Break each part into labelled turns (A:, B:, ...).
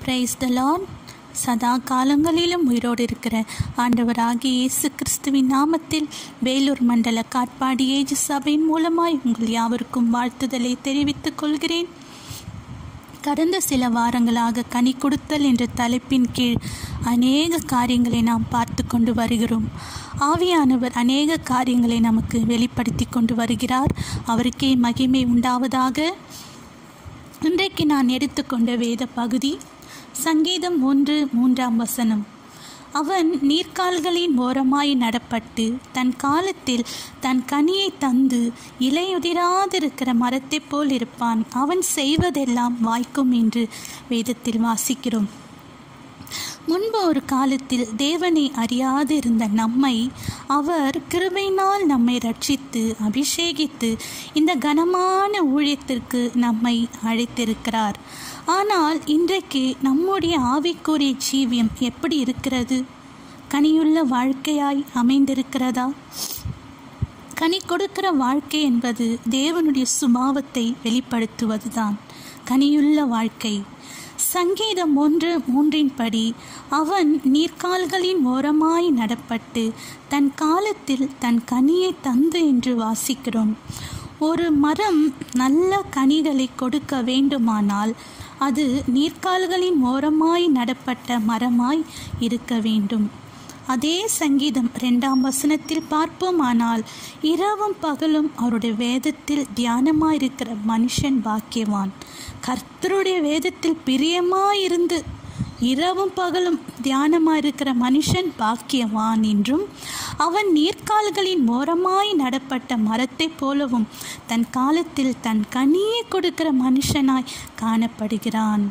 A: praise the Lord சதா காலங்களிலும் உயிரோடு இருக்கிற ஆண்டவராகிய இயேசு கிறிஸ்துவின் நாமத்தில் வேலூர் மண்டல காட்பாடி ஏஜ் சபையின் மூலமாய் உங்கள் யாவருக்கும் வாழ்த்துதலை தெரிவித்துக் கொள்கிறேன் கடந்த சில வாரங்களாக கனி கொடுத்தல் என்ற தலைப்பின் கீழ் அநேக காரியங்களை நாம் பார்த்து கொண்டு வருகிறோம் ஆவியானவர் அநேக காரியங்களை நமக்கு வெளிப்படுத்தி கொண்டு வருகிறார் அவருக்கே மகிமை உண்டாவதாக இன்றைக்கு நான் எடுத்துக்கொண்ட வேத பகுதி சங்கீதம் ஒன்று மூன்றாம் வசனம் அவன் நீர்க்கால்களின் ஓரமாய் நடப்பட்டு தன் காலத்தில் தன் கனியை தந்து இலையுதிராதிருக்கிற மரத்தைப் போல் இருப்பான் அவன் செய்வதெல்லாம் வாய்க்கும் என்று வேதத்தில் வாசிக்கிறோம் முன்பு ஒரு காலத்தில் தேவனை அறியாது இருந்த நம்மை அவர் கிருபையினால் நம்மை ரட்சித்து அபிஷேகித்து இந்த கனமான ஊழியத்திற்கு நம்மை அழைத்திருக்கிறார் ஆனால் இன்றைக்கு நம்முடைய ஆவிக்குரிய ஜீவியம் எப்படி இருக்கிறது கனியுள்ள வாழ்க்கையாய் அமைந்திருக்கிறதா கனி கொடுக்கிற வாழ்க்கை என்பது தேவனுடைய சுபாவத்தை வெளிப்படுத்துவதுதான் கனியுள்ள வாழ்க்கை சங்கீதம் ஒன்று மூன்றின்படி அவன் நீர்க்கால்களின் ஓரமாய் நடப்பட்டு தன் காலத்தில் தன் கனியை தந்து என்று வாசிக்கிறோம் ஒரு மரம் நல்ல கனிகளை கொடுக்க வேண்டுமானால் அது நீர்க்கால்களின் ஓரமாய் நடப்பட்ட மரமாய் இருக்க வேண்டும் அதே சங்கீதம் இரண்டாம் வசனத்தில் பார்ப்போமானால் இரவும் பகலும் அவருடைய வேதத்தில் தியானமாயிருக்கிற மனுஷன் பாக்கியவான் கர்த்தருடைய வேதத்தில் பிரியமாயிருந்து இரவும் பகலும் தியானமாயிருக்கிற மனுஷன் பாக்கியவான் என்றும் அவன் நீர்க்கால்களின் ஓரமாய் நடப்பட்ட மரத்தைப் போலவும் தன் காலத்தில் தன் கனியை கொடுக்கிற மனுஷனாய் காணப்படுகிறான்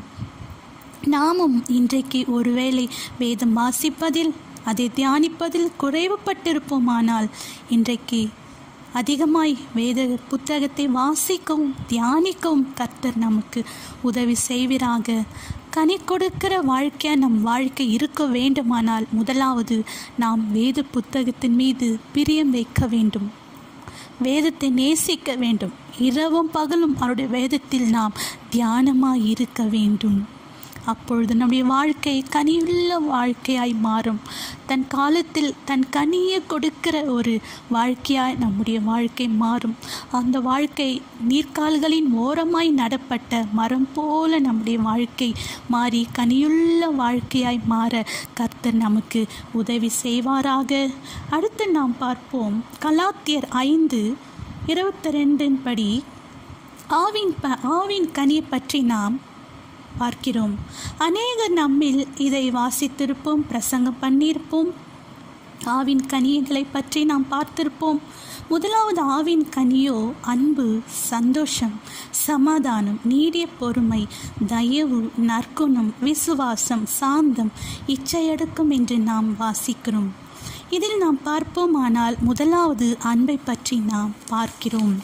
A: நாமும் இன்றைக்கு ஒருவேளை வேதம் வாசிப்பதில் அதை தியானிப்பதில் குறைவுபட்டிருப்போமானால் இன்றைக்கு அதிகமாய் வேத புத்தகத்தை வாசிக்கவும் தியானிக்கவும் கர்த்தர் நமக்கு உதவி செய்வீராக கனி கொடுக்கிற வாழ்க்கையாக நம் வாழ்க்கை இருக்க வேண்டுமானால் முதலாவது நாம் வேத புத்தகத்தின் மீது பிரியம் வைக்க வேண்டும் வேதத்தை நேசிக்க வேண்டும் இரவும் பகலும் அவருடைய வேதத்தில் நாம் தியானமாய் இருக்க வேண்டும் அப்பொழுது நம்முடைய வாழ்க்கை கனியுள்ள வாழ்க்கையாய் மாறும் தன் காலத்தில் தன் கனியை கொடுக்கிற ஒரு வாழ்க்கையாய் நம்முடைய வாழ்க்கை மாறும் அந்த வாழ்க்கை நீர்க்கால்களின் ஓரமாய் நடப்பட்ட மரம் போல நம்முடைய வாழ்க்கை மாறி கனியுள்ள வாழ்க்கையாய் மாற கர்த்தர் நமக்கு உதவி செய்வாராக அடுத்து நாம் பார்ப்போம் கலாத்தியர் ஐந்து இருபத்தி ரெண்டின் படி ஆவின் ப ஆவின் கனியை பற்றி நாம் பார்க்கிறோம் அநேகர் நம்மில் இதை வாசித்திருப்போம் பிரசங்கம் பண்ணியிருப்போம் ஆவின் கனியங்களை பற்றி நாம் பார்த்திருப்போம் முதலாவது ஆவின் கனியோ அன்பு சந்தோஷம் சமாதானம் நீடிய பொறுமை தயவு நற்குணம் விசுவாசம் சாந்தம் இச்சையடக்கம் என்று நாம் வாசிக்கிறோம் இதில் நாம் பார்ப்போமானால் முதலாவது அன்பை பற்றி நாம் பார்க்கிறோம்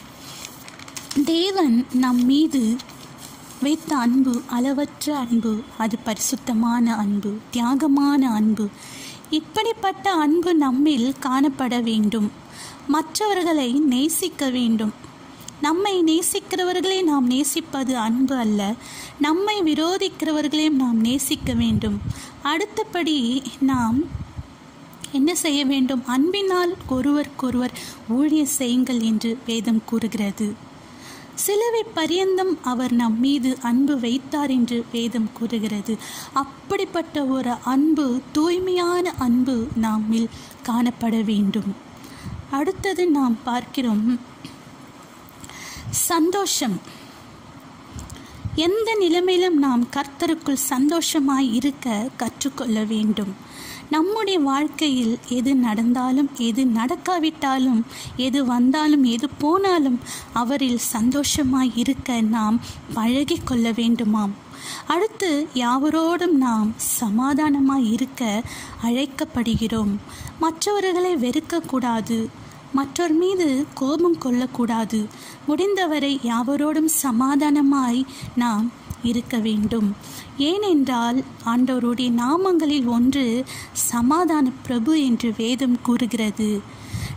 A: தேவன் நம் மீது வைத்த அன்பு அளவற்ற அன்பு அது பரிசுத்தமான அன்பு தியாகமான அன்பு இப்படிப்பட்ட அன்பு நம்மில் காணப்பட வேண்டும் மற்றவர்களை நேசிக்க வேண்டும் நம்மை நேசிக்கிறவர்களை நாம் நேசிப்பது அன்பு அல்ல நம்மை விரோதிக்கிறவர்களையும் நாம் நேசிக்க வேண்டும் அடுத்தபடி நாம் என்ன செய்ய வேண்டும் அன்பினால் ஒருவருக்கொருவர் ஊழிய செய்யுங்கள் என்று வேதம் கூறுகிறது சிலுவை பரியந்தம் அவர் நம் மீது அன்பு வைத்தார் என்று வேதம் கூறுகிறது அப்படிப்பட்ட ஒரு அன்பு தூய்மையான அன்பு நம்மில் காணப்பட வேண்டும் அடுத்தது நாம் பார்க்கிறோம் சந்தோஷம் எந்த நிலைமையிலும் நாம் கர்த்தருக்குள் சந்தோஷமாய் இருக்க கற்றுக்கொள்ள வேண்டும் நம்முடைய வாழ்க்கையில் எது நடந்தாலும் எது நடக்காவிட்டாலும் எது வந்தாலும் எது போனாலும் அவரில் சந்தோஷமாய் இருக்க நாம் பழகி கொள்ள வேண்டுமாம் அடுத்து யாவரோடும் நாம் சமாதானமாய் இருக்க அழைக்கப்படுகிறோம் மற்றவர்களை வெறுக்கக்கூடாது மற்றவர் மீது கோபம் கொள்ளக்கூடாது முடிந்தவரை யாவரோடும் சமாதானமாய் நாம் இருக்க வேண்டும் ஏனென்றால் ஆண்டவருடைய நாமங்களில் ஒன்று சமாதான பிரபு என்று வேதம் கூறுகிறது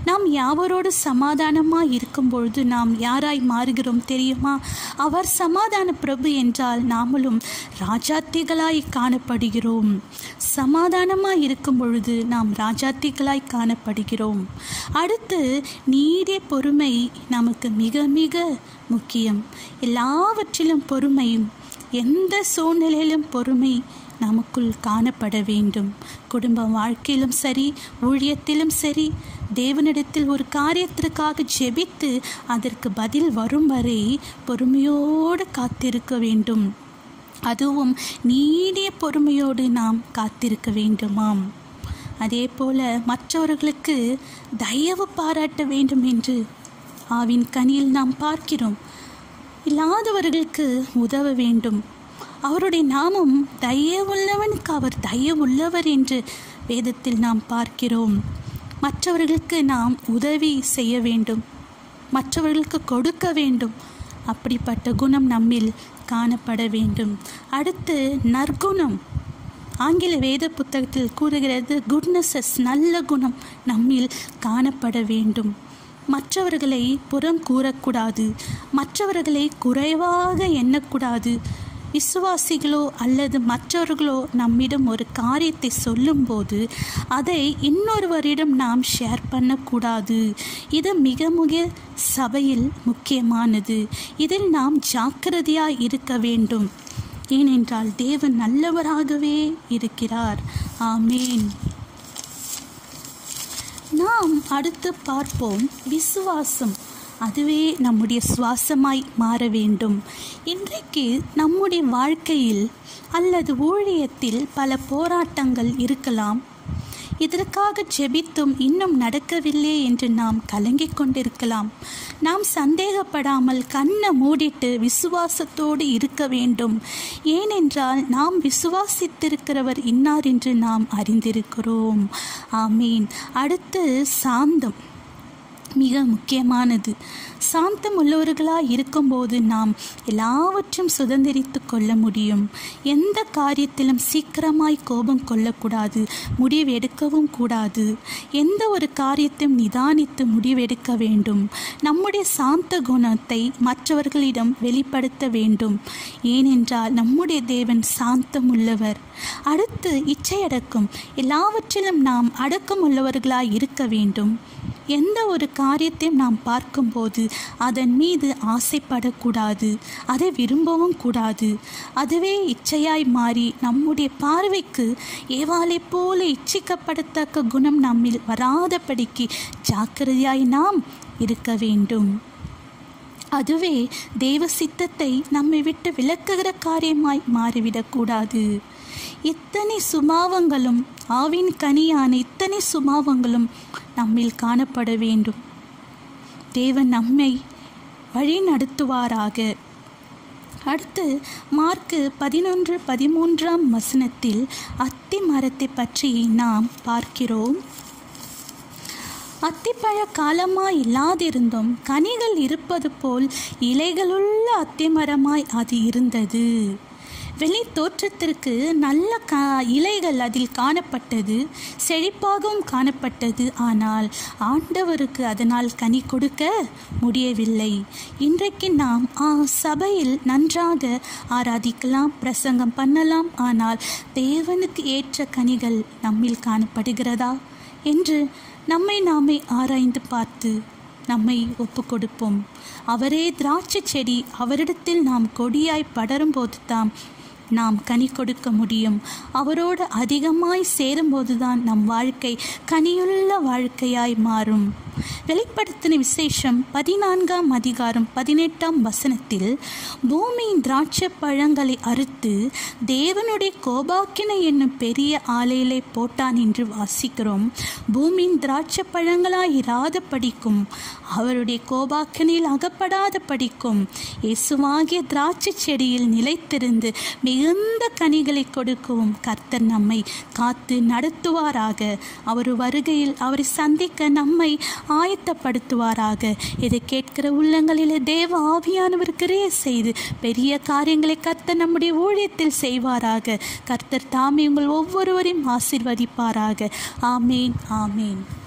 A: நாம் யாவரோடு சமாதானமாய் இருக்கும் பொழுது நாம் யாராய் மாறுகிறோம் தெரியுமா அவர் சமாதான பிரபு என்றால் நாமளும் ராஜாத்திகளாய் காணப்படுகிறோம் சமாதானமாய் இருக்கும் பொழுது நாம் ராஜாத்திகளாய் காணப்படுகிறோம் அடுத்து நீடிய பொறுமை நமக்கு மிக மிக முக்கியம் எல்லாவற்றிலும் பொறுமையும் எந்த சூழ்நிலையிலும் பொறுமை நமக்குள் காணப்பட வேண்டும் குடும்ப வாழ்க்கையிலும் சரி ஊழியத்திலும் சரி தேவனிடத்தில் ஒரு காரியத்திற்காக ஜெபித்து அதற்கு பதில் வரும் வரை பொறுமையோடு காத்திருக்க வேண்டும் அதுவும் நீடிய பொறுமையோடு நாம் காத்திருக்க வேண்டுமாம் அதே போல மற்றவர்களுக்கு தயவு பாராட்ட வேண்டும் என்று ஆவின் கனியில் நாம் பார்க்கிறோம் இல்லாதவர்களுக்கு உதவ வேண்டும் அவருடைய நாமம் தயவுள்ளவனுக்கு அவர் தயவுள்ளவர் என்று வேதத்தில் நாம் பார்க்கிறோம் மற்றவர்களுக்கு நாம் உதவி செய்ய வேண்டும் மற்றவர்களுக்கு கொடுக்க வேண்டும் அப்படிப்பட்ட குணம் நம்மில் காணப்பட வேண்டும் அடுத்து நற்குணம் ஆங்கில வேத புத்தகத்தில் கூறுகிறது குட்னஸஸ் நல்ல குணம் நம்மில் காணப்பட வேண்டும் மற்றவர்களை புறம் கூறக்கூடாது மற்றவர்களை குறைவாக எண்ணக்கூடாது விசுவாசிகளோ அல்லது மற்றவர்களோ நம்மிடம் ஒரு காரியத்தை சொல்லும்போது அதை இன்னொருவரிடம் நாம் ஷேர் பண்ணக்கூடாது இது மிக மிக சபையில் முக்கியமானது இதில் நாம் ஜாக்கிரதையாய் இருக்க வேண்டும் ஏனென்றால் தேவன் நல்லவராகவே இருக்கிறார் ஆமேன் நாம் அடுத்து பார்ப்போம் விசுவாசம் அதுவே நம்முடைய சுவாசமாய் மாற வேண்டும் இன்றைக்கு நம்முடைய வாழ்க்கையில் அல்லது ஊழியத்தில் பல போராட்டங்கள் இருக்கலாம் இதற்காக ஜெபித்தும் இன்னும் நடக்கவில்லை என்று நாம் கலங்கிக் கொண்டிருக்கலாம் நாம் சந்தேகப்படாமல் கண்ணை மூடிட்டு விசுவாசத்தோடு இருக்க வேண்டும் ஏனென்றால் நாம் விசுவாசித்திருக்கிறவர் இன்னார் என்று நாம் அறிந்திருக்கிறோம் ஆமீன் அடுத்து சாந்தம் மிக முக்கியமானது சாந்தம் உள்ளவர்களாக இருக்கும்போது நாம் எல்லாவற்றும் சுதந்திரித்து கொள்ள முடியும் எந்த காரியத்திலும் சீக்கிரமாய் கோபம் கொள்ளக்கூடாது முடிவெடுக்கவும் கூடாது எந்த ஒரு காரியத்தையும் நிதானித்து முடிவெடுக்க வேண்டும் நம்முடைய சாந்த குணத்தை மற்றவர்களிடம் வெளிப்படுத்த வேண்டும் ஏனென்றால் நம்முடைய தேவன் சாந்தம் உள்ளவர் அடுத்து இச்சையடக்கம் எல்லாவற்றிலும் நாம் அடக்கம் உள்ளவர்களாய் இருக்க வேண்டும் எந்த ஒரு காரியத்தையும் நாம் பார்க்கும்போது அதன் மீது ஆசைப்படக்கூடாது அதை விரும்பவும் கூடாது அதுவே இச்சையாய் மாறி நம்முடைய பார்வைக்கு ஏவாளை போல இச்சிக்கப்படத்தக்க குணம் நம்மில் வராதபடிக்கு ஜாக்கிரதையாய் நாம் இருக்க வேண்டும் அதுவே தெய்வ சித்தத்தை நம்மை விட்டு விளக்குகிற காரியமாய் மாறிவிடக்கூடாது இத்தனை சுபாவங்களும் ஆவின் கனியான இத்தனை சுபாவங்களும் நம்மில் காணப்பட வேண்டும் தேவன் நம்மை வழி நடத்துவாராக அடுத்து மார்க்கு பதினொன்று பதிமூன்றாம் வசனத்தில் அத்தி மரத்தை பற்றி நாம் பார்க்கிறோம் அத்திப்பழ காலமாய் இல்லாதிருந்தும் கனிகள் இருப்பது போல் இலைகளுள்ள அத்திமரமாய் அது இருந்தது வெளி தோற்றத்திற்கு நல்ல கா இலைகள் அதில் காணப்பட்டது செழிப்பாகவும் காணப்பட்டது ஆனால் ஆண்டவருக்கு அதனால் கனி கொடுக்க முடியவில்லை இன்றைக்கு நாம் ஆ சபையில் நன்றாக ஆராதிக்கலாம் பிரசங்கம் பண்ணலாம் ஆனால் தேவனுக்கு ஏற்ற கனிகள் நம்மில் காணப்படுகிறதா என்று நம்மை நாமே ஆராய்ந்து பார்த்து நம்மை ஒப்பு கொடுப்போம் அவரே திராட்சை செடி அவரிடத்தில் நாம் கொடியாய் படரும்போது தாம் நாம் கனி கொடுக்க முடியும் அவரோடு அதிகமாய் சேரும்போதுதான் நம் வாழ்க்கை கனியுள்ள வாழ்க்கையாய் மாறும் வெளிப்படுத்தின விசேஷம் பதினான்காம் அதிகாரம் பதினெட்டாம் வசனத்தில் பூமியின் திராட்சை பழங்களை அறுத்து தேவனுடைய கோபாக்கினை என்னும் பெரிய ஆலையிலே போட்டான் என்று வாசிக்கிறோம் பூமியின் திராட்சை பழங்களாய் இராத படிக்கும் அவருடைய கோபாக்கினையில் அகப்படாத படிக்கும் இயேசுவாகிய திராட்சை செடியில் நிலைத்திருந்து மிகுந்த கனிகளை கொடுக்கவும் கர்த்தர் நம்மை காத்து நடத்துவாராக அவர் வருகையில் அவரை சந்திக்க நம்மை ஆயத்தப்படுத்துவாராக இதை கேட்கிற உள்ளங்களிலே தேவ ஆவியானவர் கிரைய செய்து பெரிய காரியங்களை கர்த்தர் நம்முடைய ஊழியத்தில் செய்வாராக கர்த்தர் தாமே உங்கள் ஒவ்வொருவரையும் ஆசிர்வதிப்பாராக ஆமேன் ஆமேன்